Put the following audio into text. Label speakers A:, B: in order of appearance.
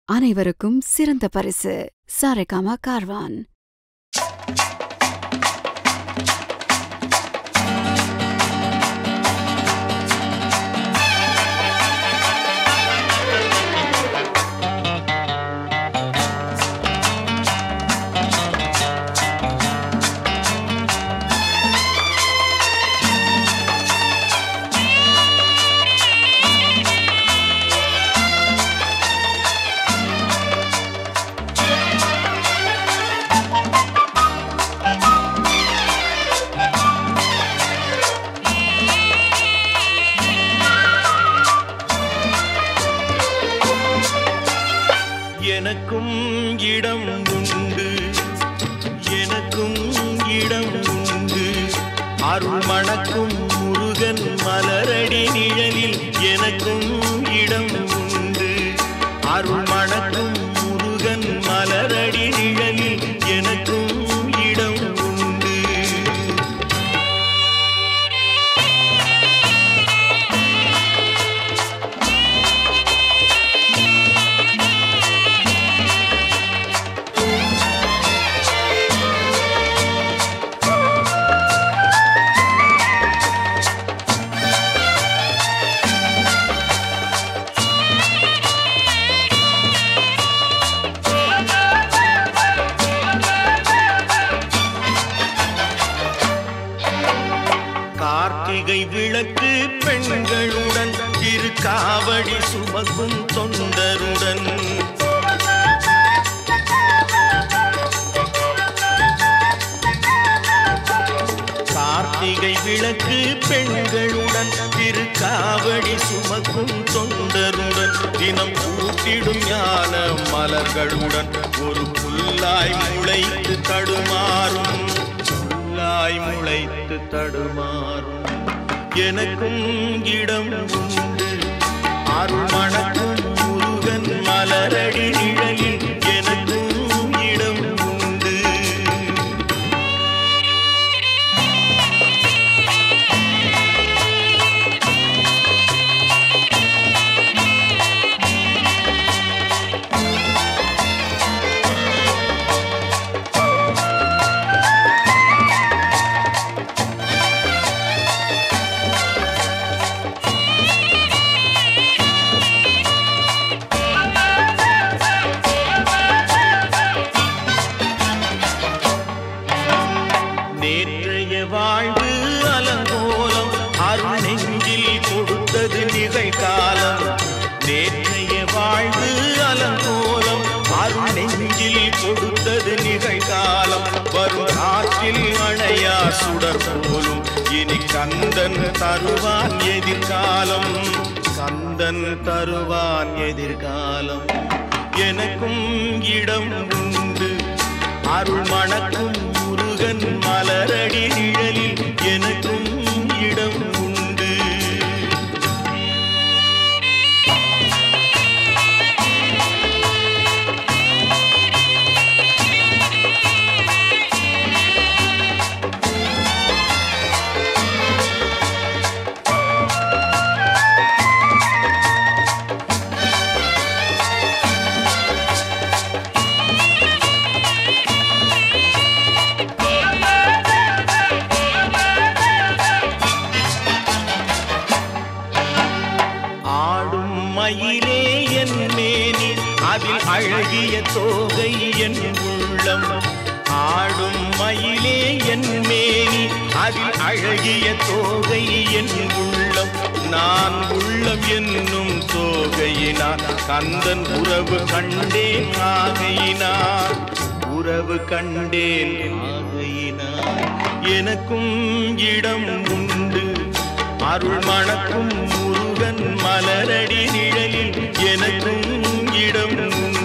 A: அனைவருக்கும் சிறந்த பரிசு சாரேகாமா கார்வான்
B: எனக்கும் இடம் உண்டு எனக்கும் இடம் உண்டு அருள் மணக்கும் முருகன் மலரடி நிழலில் எனக்கும் இடம் உண்டு அருள் மணக்கும் முருகன் மலரடி நிழலில் எனக்கும் இடம் உண்டு கார்த்திகை விளக்கு பெண்களுடன் திரு காவடி சுமக்கும் தொண்டருடன் கார்த்திகை விளக்கு பெண்களுடன் திரு காவடி சுமக்கும் தொண்டருடன் தினம் கூட்டிடும் ஞான மலர்களுடன் ஒரு புல்லாய் முளைத்து தடுமாறும் புல்லாய் முளைத்து தடுமாறும் எனக்கும் இடம் உண்டு அருள் மணக்கும் முருகன் மலரடி நிழலில் எனக்கும் இடம் உண்டு நேற்றைய வாழ்வு அலங்கோலம் அருள் நெஞ்சில் கொடுத்தது நிகழ்காலம் நேற்றைய வாழ்வு அலங்கோலம் அருள் நெஞ்சில் கொடுத்தது நிகழ்காலம் வரும் காற்றில் அணையா சுடர் போலும் இனி கந்தன் தருவான் எதிர்காலம் கந்தன் தருவான் எதிர்காலம் எனக்கும் இடம் உண்டு அருள் மணக்கும் முருகன் மலரடி நிழலில் எனக்கும் இடம் உண்டு ஆடும் மயிலே என் மேனி அதில் அழகிய தோகை என் உள்ளம் ஆடும் மயிலே என் மேனி அதில் அழகிய தோகை என் உள்ளம் நான் உள்ளம் என்னும் தோகையினார் கந்தன் உறவு கண்டேன் ஆகையினார் உறவு கண்டேன் ஆகையினார் எனக்கும் இடம் உண்டு அருள் மணக்கும் முருகன் மலரடி நிழலில் எனக்கும் இடம் உண்டு